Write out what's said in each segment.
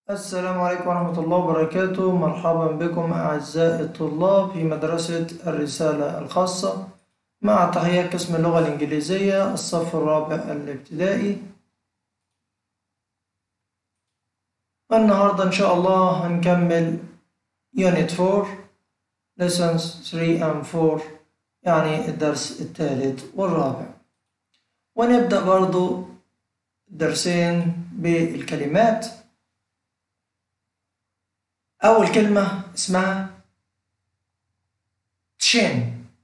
السلام عليكم ورحمة الله وبركاته مرحبا بكم أعزائي الطلاب في مدرسة الرسالة الخاصة مع تحية قسم اللغة الإنجليزية الصف الرابع الابتدائي النهاردة إن شاء الله هنكمل Unit 4 Lessons 3 and 4 يعني الدرس الثالث والرابع ونبدأ برضو درسين بالكلمات أول كلمة اسمها chin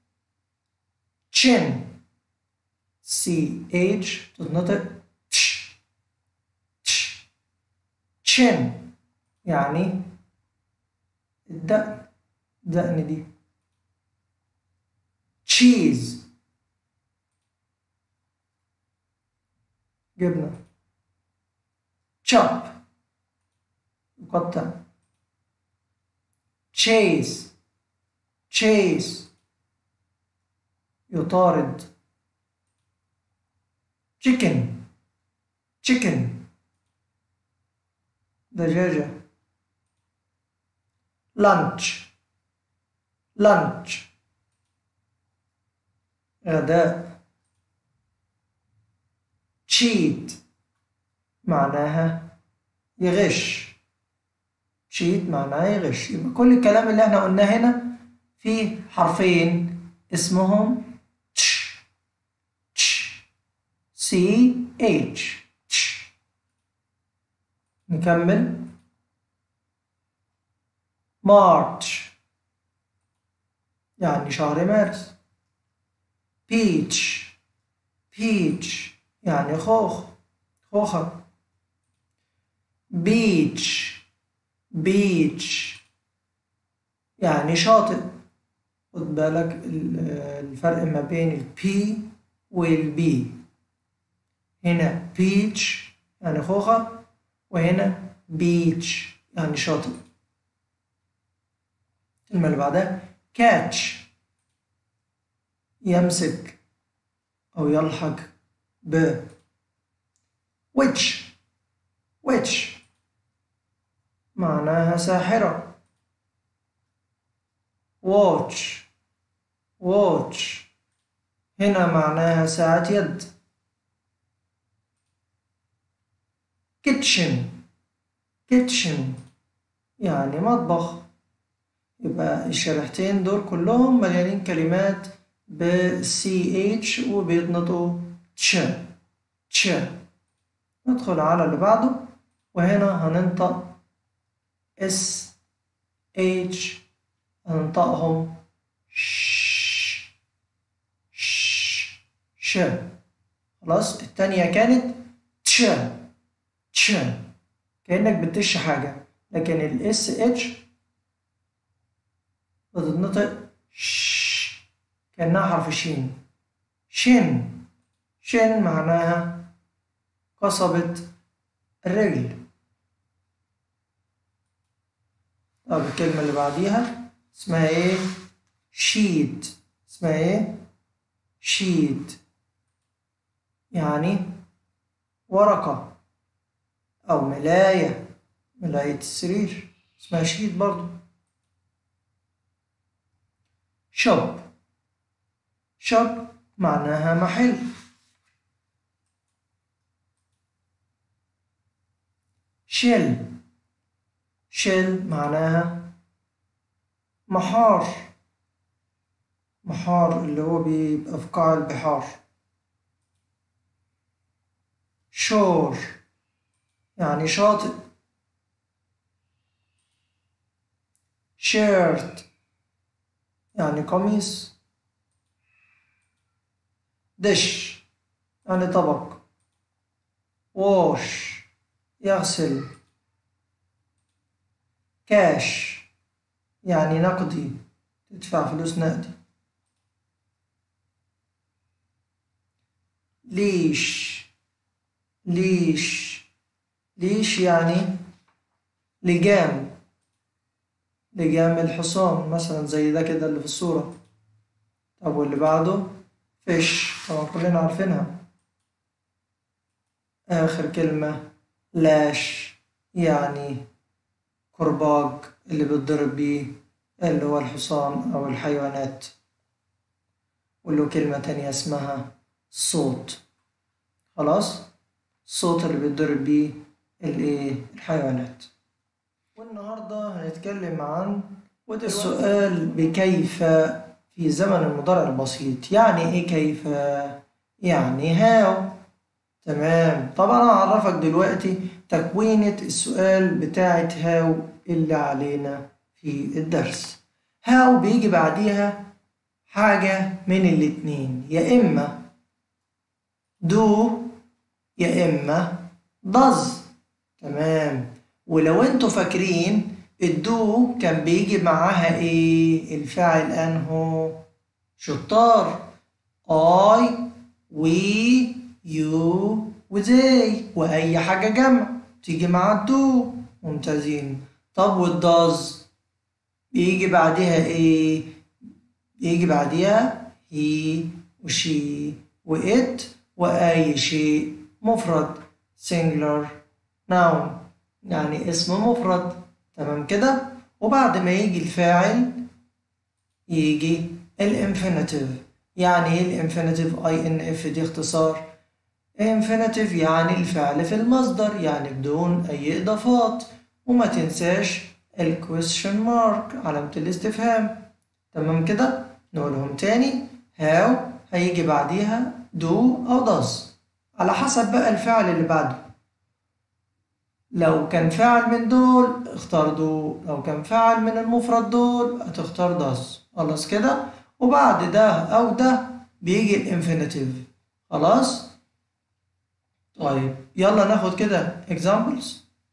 chin C H تتنطق تش تش chin يعني الدقن دقن دي cheese جبنة chop مقطع chase chase يطارد chicken chicken دجاجة lunch lunch غداء cheat معناها يغش cheat معناه يغش يبقى كل الكلام اللي احنا قلناه هنا فيه حرفين اسمهم تش تش سي اتش تش نكمل مارش يعني شهر مارس بيتش بيتش يعني خوخ خوخة بيتش بيتش يعني شاطئ خد بالك الفرق ما بين البي والبي هنا بيتش يعني خوخة وهنا بيتش يعني شاطئ الكلمة اللي بعدها كاتش يمسك أو يلحق ب which which معناها ساحرة watch watch هنا معناها ساعة يد kitchen kitchen يعني مطبخ يبقى الشريحتين دول كلهم مليانين كلمات ب CH وبيتنطقوا تش تش ندخل على اللي بعده وهنا هننطق اس اتش هننطقهم ش ش ش خلاص التانية كانت تش تش كأنك بتش حاجة لكن الاس اتش بتتنطق ش كأنها حرف شين شن شن معناها قصبة الرجل طب الكلمة اللي بعديها اسمها ايه؟ شيت اسمها ايه؟ شيت يعني ورقة أو ملاية ملاية السرير اسمها شيت برضو شوب شوب معناها محل شيل شيل معناها محار محار اللي هو بيبقى في قاع البحار شور يعني شاطئ شيرت يعني قميص دش يعني طبق ووش يغسل كاش يعني نقدي تدفع فلوس نقدي ليش ليش ليش يعني لجام لجام الحصان مثلا زي ده كده اللي في الصورة طب واللي بعده فيش طبعا كلنا عارفينها آخر كلمة لاش يعني كرباج اللي بتضرب بيه اللي هو الحصان أو الحيوانات وله كلمة تانية اسمها صوت خلاص الصوت اللي بيتضرب بيه الايه الحيوانات والنهاردة هنتكلم عن السؤال بكيف في زمن المضارع البسيط يعني ايه كيف يعني هاو تمام طبعا هعرفك دلوقتي تكوينة السؤال بتاعت هاو اللي علينا في الدرس هاو بيجي بعديها حاجة من الاتنين يا إما دو يا إما does تمام ولو انتوا فاكرين الدو كان بيجي معاها ايه الفاعل انهو شطار I we you وزي واي حاجة جمع تيجي مع الدو ممتازين طب والداز بيجي بعدها ايه بيجي بعدها هي وشي وإت وأي شيء مفرد singular noun يعني اسم مفرد تمام كده وبعد ما يجي الفاعل يجي الانفينيتيف يعني ايه الانفينيتيف اي ان اف دي اختصار انفينيتيف يعني الفعل في المصدر يعني بدون اي اضافات وما تنساش الكويستشن مارك علامة الاستفهام تمام كده نقولهم تاني هاو هيجي بعديها دو او داز على حسب بقى الفعل اللي بعده لو كان فاعل من دول اختار دو لو كان فاعل من المفرد دول هتختار داز خلاص كده وبعد ده او ده بيجي الانفينيتيف خلاص طيب يلا ناخد كده examples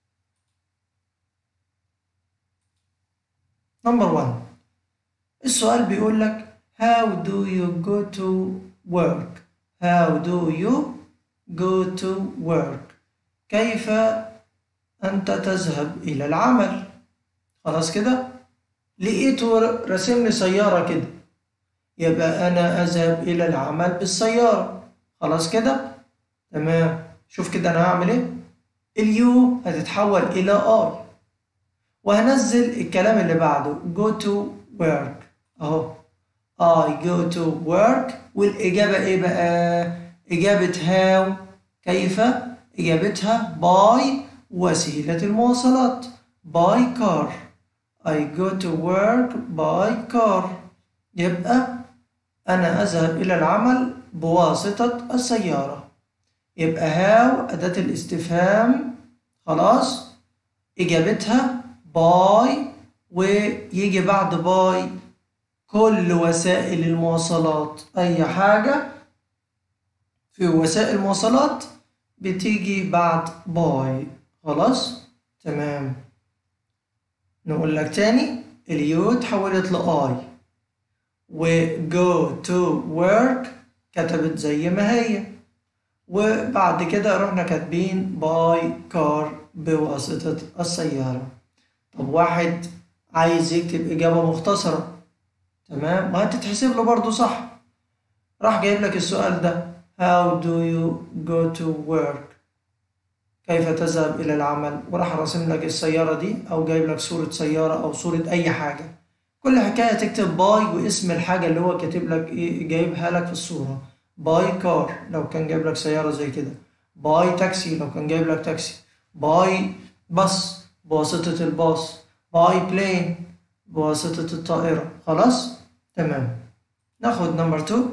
number one السؤال بيقول لك how do you go to work how do you go to work كيف أنت تذهب إلى العمل خلاص كده لقيته رسم لي سيارة كده يبقى أنا أذهب إلى العمل بالسيارة خلاص كده تمام شوف كده أنا هعمل إيه اليو هتتحول إلى آي وهنزل الكلام اللي بعده go to work أهو I go to work والإجابة إيه بقى؟ إجابة how كيف؟ إجابتها by وسيلة المواصلات by car I go to work by car يبقى أنا أذهب إلى العمل بواسطة السيارة يبقى how أداة الاستفهام خلاص إجابتها by ويجي بعد by كل وسائل المواصلات أي حاجة في وسائل المواصلات بتيجي بعد باي خلاص تمام نقول لك تاني اليو اتحولت لآي و go to work كتبت زي ما هي وبعد كده رحنا كاتبين باي كار بواسطة السيارة طب واحد عايز يكتب إجابة مختصرة تمام ما هتتحسب له برضه صح راح جايب لك السؤال ده How do you go to work كيف تذهب إلى العمل وراح راسم لك السيارة دي أو جايب لك صورة سيارة أو صورة أي حاجة كل حكاية تكتب باي واسم الحاجة اللي هو كاتب لك إيه جايبها لك في الصورة باي كار لو كان جايب لك سيارة زي كده باي تاكسي لو كان جايب لك تاكسي باي باص بواسطة الباص باي بلين بواسطة الطائرة خلاص تمام ناخد نمبر 2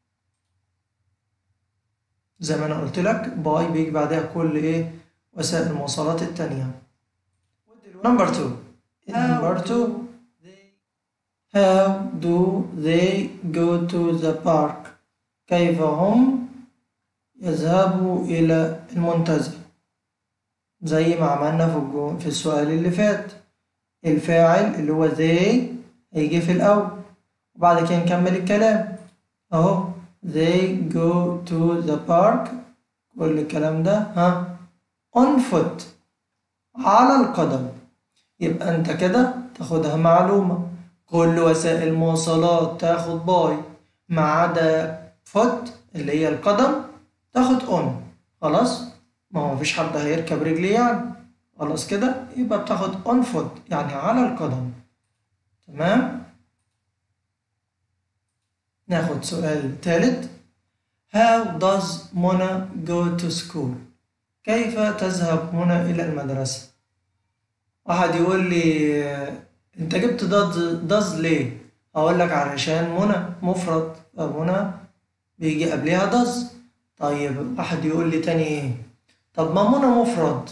زي ما انا قلت لك باي بيجي بعدها كل ايه وسائل المواصلات التانية نمبر 2 نمبر 2 How do they go to the park كيف هم يذهبوا إلى المنتزه زي ما عملنا في الجو... في السؤال اللي فات الفاعل اللي هو they هيجي في الأول وبعد كده نكمل الكلام أهو they go to the park كل الكلام ده ها on foot على القدم يبقى انت كده تاخدها معلومة كل وسائل المواصلات تاخد باي ما عدا فوت اللي هي القدم تاخد on خلاص ما هو مفيش حد هيركب رجلي يعني خلاص كده يبقى بتاخد on foot يعني على القدم تمام ناخد سؤال ثالث How does Mona go to school كيف تذهب منى إلى المدرسة واحد يقول لي انت جبت does ليه اقول لك علشان منى مفرد منى بيجي قبلها does طيب واحد يقول لي تاني ايه طب ما منى مفرد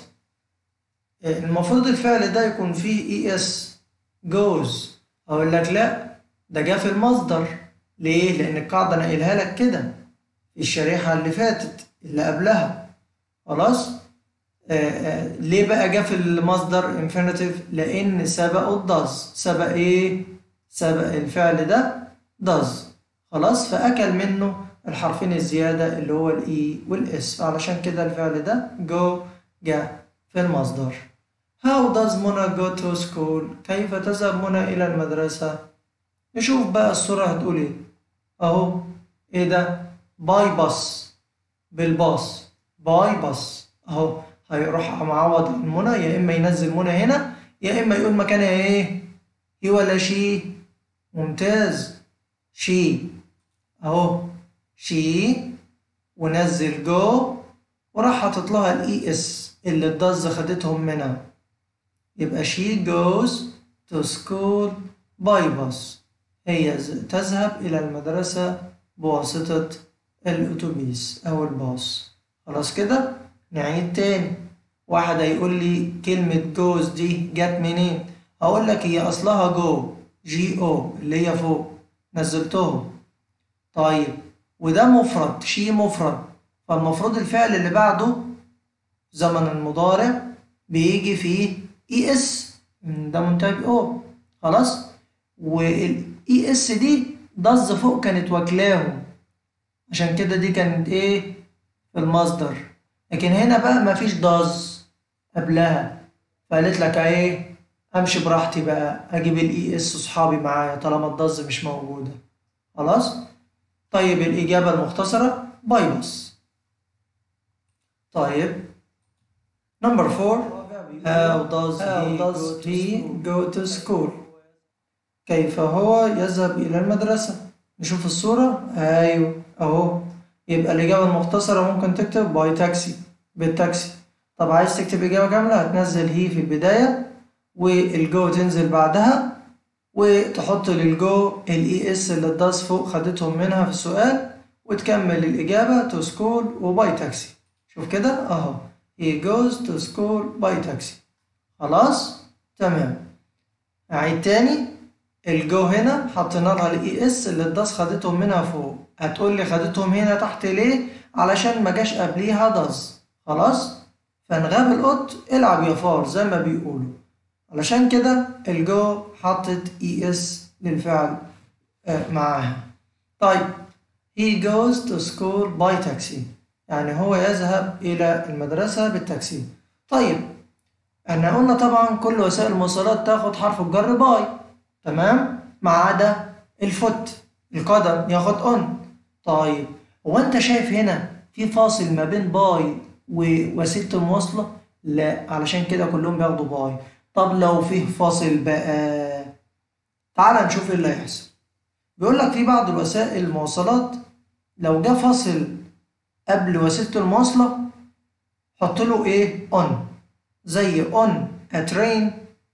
المفروض الفعل ده يكون فيه اي اس goes اقول لك لا ده جه في المصدر ليه لان القاعده انا قايلها لك كده في الشريحه اللي فاتت اللي قبلها خلاص آه آه ليه بقى جه في المصدر infinitive لان سبقه does سبق ايه سبق الفعل ده does خلاص فاكل منه الحرفين الزياده اللي هو الاي والاس علشان كده الفعل ده go جاء في المصدر How does Mona go to school كيف تذهب منى الى المدرسه نشوف بقى الصوره هتقول ايه اهو ايه ده باي باص بالباص باي باص اهو هيروح معوض المنى يا اما ينزل منى هنا يا اما يقول مكانها ايه هي ولا شي ممتاز شي اهو شي ونزل جو وراح حاطط لها الاي اس اللي الضز خدتهم منها يبقى she goes to school by bus هي تذهب إلى المدرسة بواسطة الأتوبيس أو الباص خلاص كده نعيد تاني واحد هيقول لي كلمة جوز دي جت منين هقول لك هي أصلها جو جي أو اللي هي فوق نزلتهم طيب وده مفرد شي مفرد فالمفروض الفعل اللي بعده زمن المضارع بيجي فيه اي اس ده منتهى او خلاص والاي اس دي ضز فوق كانت واكلاهم عشان كده دي كانت ايه في المصدر لكن هنا بقى مفيش ضز قبلها فقالت لك ايه امشي براحتي بقى اجيب الاي اس صحابي معايا طالما الضز مش موجوده خلاص طيب الاجابه المختصره بايبس طيب نمبر 4 How does, How he, does go he go to school كيف هو يذهب إلى المدرسة نشوف الصورة أيوه أهو يبقى الإجابة المختصرة ممكن تكتب باي تاكسي بالتاكسي طب عايز تكتب إجابة كاملة هتنزل هي في البداية والجو تنزل بعدها وتحط للجو الاي اس اللي الداس فوق خدتهم منها في السؤال وتكمل الإجابة تو سكول وباي تاكسي شوف كده أهو he goes to school by taxi خلاص تمام أعيد تاني الجو هنا حطينا لها الاي اس اللي الداس خدتهم منها فوق هتقول لي خدتهم هنا تحت ليه علشان ما جاش قبليها داز خلاص فنغاب القط العب يا فار زي ما بيقولوا علشان كده الجو حطت اي اس للفعل معاها طيب he goes to school by taxi يعني هو يذهب إلى المدرسة بالتاكسي طيب احنا قلنا طبعا كل وسائل المواصلات تاخد حرف الجر باي تمام ما عدا الفوت القدم ياخد اون طيب هو انت شايف هنا في فاصل ما بين باي ووسيلة المواصلة لا علشان كده كلهم بياخدوا باي طب لو فيه فاصل بقى تعال نشوف ايه اللي هيحصل بيقول لك في بعض الوسائل المواصلات لو جه فاصل قبل وسيلة المواصلة حط له ايه on زي on a train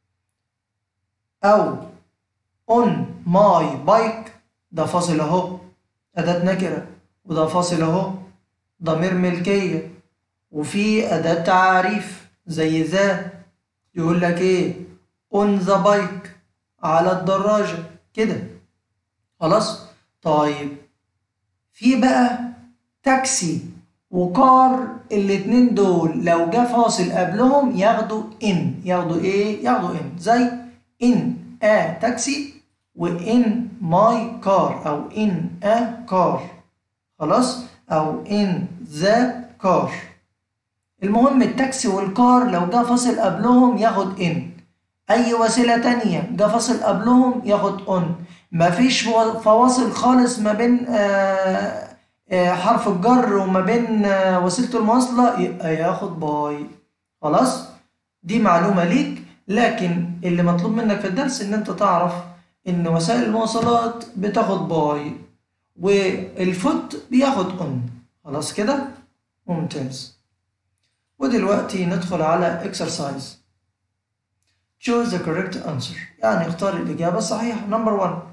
أو on my bike ده فاصل أهو أداة نكرة وده فاصل أهو ضمير ملكية وفي أداة تعريف زي ذا يقول لك ايه on the bike على الدراجة كده خلاص طيب في بقى تاكسي وكار الاتنين دول لو جه فاصل قبلهم ياخدوا ان ياخدوا ايه ياخدوا ان زي ان ا تاكسي وان ماي كار او ان ا كار خلاص او ان ذا كار المهم التاكسي والكار لو جه فاصل قبلهم ياخد ان اي وسيله تانية جه فاصل قبلهم ياخد اون مفيش فواصل خالص ما بين آه حرف الجر وما بين وسيلة المواصلة يبقى ياخد باي خلاص دي معلومة ليك لكن اللي مطلوب منك في الدرس ان انت تعرف ان وسائل المواصلات بتاخد باي والفوت بياخد اون خلاص كده ممتاز ودلوقتي ندخل على exercise choose the correct answer يعني اختار الإجابة الصحيحة number one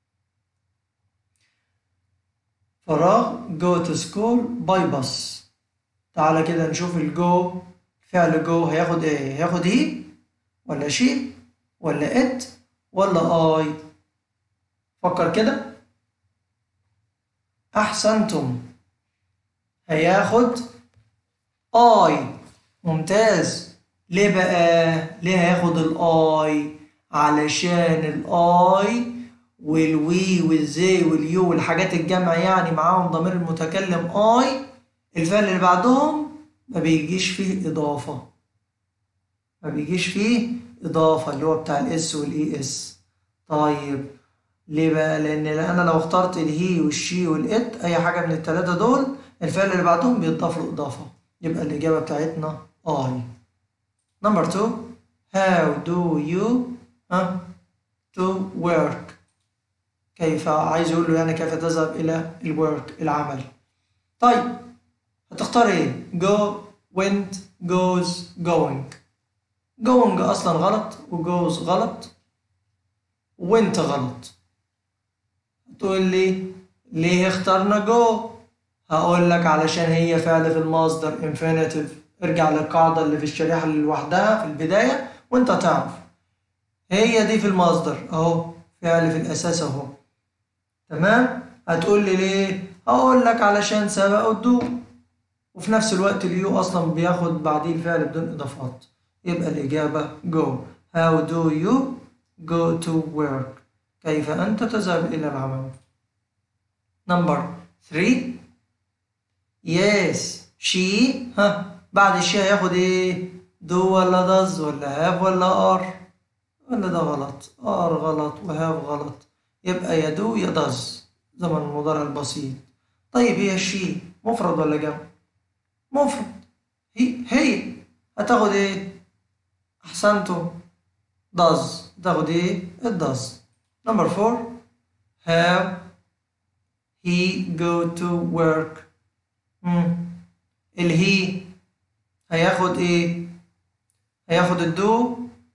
فراغ go to school by bus تعالى كده نشوف الجو فعل جو هياخد ايه هياخد هي ولا شي ولا ات ولا اي فكر كده احسنتم هياخد اي ممتاز ليه بقى ليه هياخد الاي علشان الاي والوي والزي واليو والحاجات الجمع يعني معاهم ضمير المتكلم اي الفعل اللي بعدهم ما بيجيش فيه اضافه ما بيجيش فيه اضافه اللي هو بتاع الاس والاي اس طيب ليه بقى لان انا لو اخترت الهي والشي والات اي حاجه من الثلاثه دول الفعل اللي بعدهم بيضاف له اضافه يبقى الاجابه بتاعتنا اي نمبر 2 how do you uh, to work كيف عايز يقول له يعني كيف تذهب الى الورك العمل طيب هتختار ايه go went goes going going اصلا غلط وجوز غلط وانت غلط تقول لي ليه اخترنا جو هقول لك علشان هي فعل في المصدر infinitive ارجع للقاعدة اللي في الشريحة اللي لوحدها في البداية وانت تعرف هي دي في المصدر اهو فعل في الاساس اهو تمام هتقول لي ليه هقول لك علشان سبق الدو وفي نفس الوقت اليو اصلا بياخد بعديه الفعل بدون اضافات يبقى الاجابة go how do you go to work كيف أنت تذهب إلى العمل number 3 yes she ها بعد الشي هياخد ايه do ولا does ولا have ولا are ولا ده غلط are غلط وهاف غلط يبقى يا do يا does زمن المضارع البسيط طيب هي الشي مفرد ولا جمع مفرد هي هي هتاخد ايه احسنتم does تاخد ايه it does number four have he go to work مم. الهي هياخد ايه هياخد الدو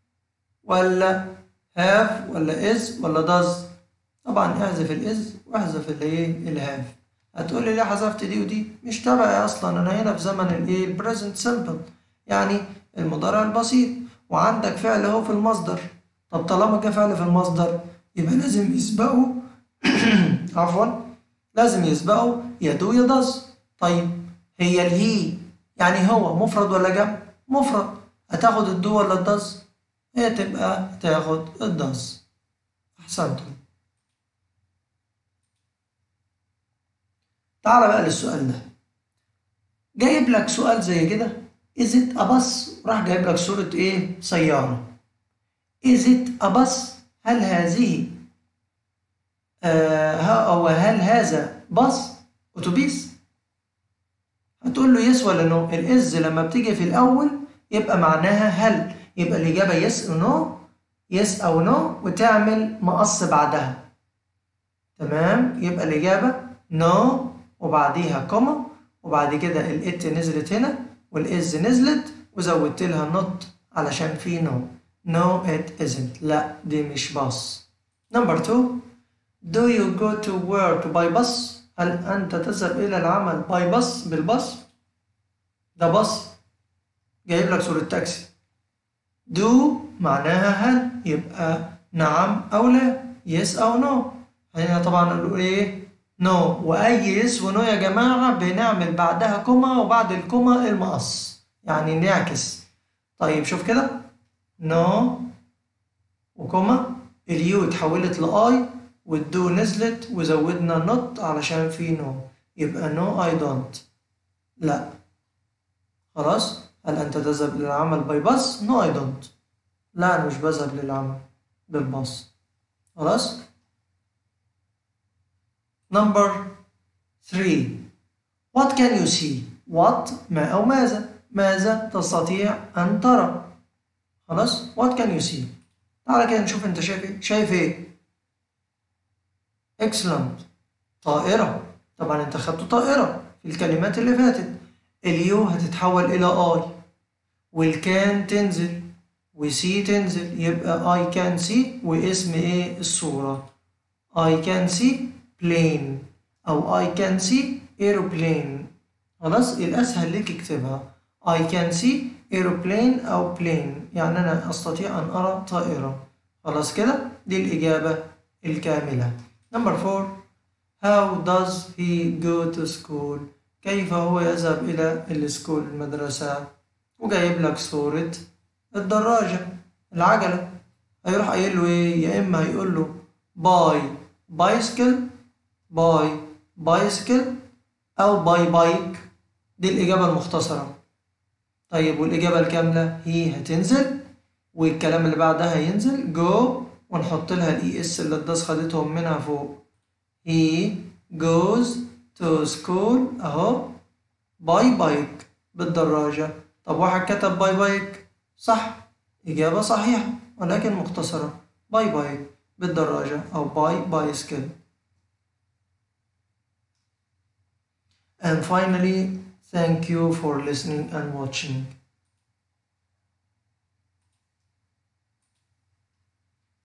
ولا have ولا is ولا does طبعا احذف الاز واحذف الايه الهاف هتقول لي ليه حذفت دي ودي مش تبعي اصلا انا هنا في زمن الايه البريزنت سمبل يعني المضارع البسيط وعندك فعل اهو في المصدر طب طالما جه فعل في المصدر يبقى لازم يسبقه عفوا لازم يسبقه يا دو يا داز طيب هي الهي يعني هو مفرد ولا جمع مفرد هتاخد الدو ولا الداز هي تبقى تاخد الداز احسنتم تعال بقى للسؤال ده جايب لك سؤال زي كده is it a bus راح جايب لك صورة ايه سيارة is it a bus هل هذه آه أو هل هذا باص أتوبيس هتقول له يس ولا نو الإز لما بتيجي في الأول يبقى معناها هل يبقى الإجابة يس أو نو يس أو نو وتعمل مقص بعدها تمام يبقى الإجابة نو وبعديها كوما وبعد كده الإت نزلت هنا والإز نزلت وزودت لها نوت علشان في نو no it isn't لا دي مش باص number two do you go to work by bus هل أنت تذهب إلى العمل by bus بالباص ده باص جايب لك صورة تاكسي do معناها هل يبقى نعم أو لا yes أو no هنا طبعا نقول إيه no وأي yes ونو يا جماعة بنعمل بعدها كوما وبعد الكوما المقص يعني نعكس طيب شوف كده نو وكوما اليو اتحولت لاي والدو نزلت وزودنا نوت علشان في نو يبقى نو اي دونت لا خلاص هل انت تذهب للعمل باي باص نو اي دونت لا انا مش بذهب للعمل بالباص خلاص نمبر 3 what can you see what ما او ماذا ماذا تستطيع ان ترى خلاص what can you see تعالى كده نشوف انت شايف ايه شايف ايه excellent طائرة طبعا انت خدت طائرة في الكلمات اللي فاتت اليو هتتحول إلى I والكان تنزل وسي تنزل يبقى I can see واسم ايه الصورة I can see plane أو I can see aeroplane خلاص الأسهل ليك اكتبها I can see aeroplane أو plane يعني أنا أستطيع أن أرى طائرة خلاص كده دي الإجابة الكاملة Number four How does he go to school كيف هو يذهب إلى السكول المدرسة وجايب لك صورة الدراجة العجلة هيروح قايل له إيه يا إما هيقول له باي بايسكل باي بايسكل أو باي بايك دي الإجابة المختصرة طيب والإجابة الكاملة هي هتنزل والكلام اللي بعدها هينزل جو ونحط لها الإي إس اللي الداس خدتهم منها فوق he goes to school أهو باي بايك بالدراجة طب واحد كتب باي بايك صح إجابة صحيحة ولكن مختصرة باي بايك بالدراجة أو باي بايسكل And finally, thank you for listening and watching.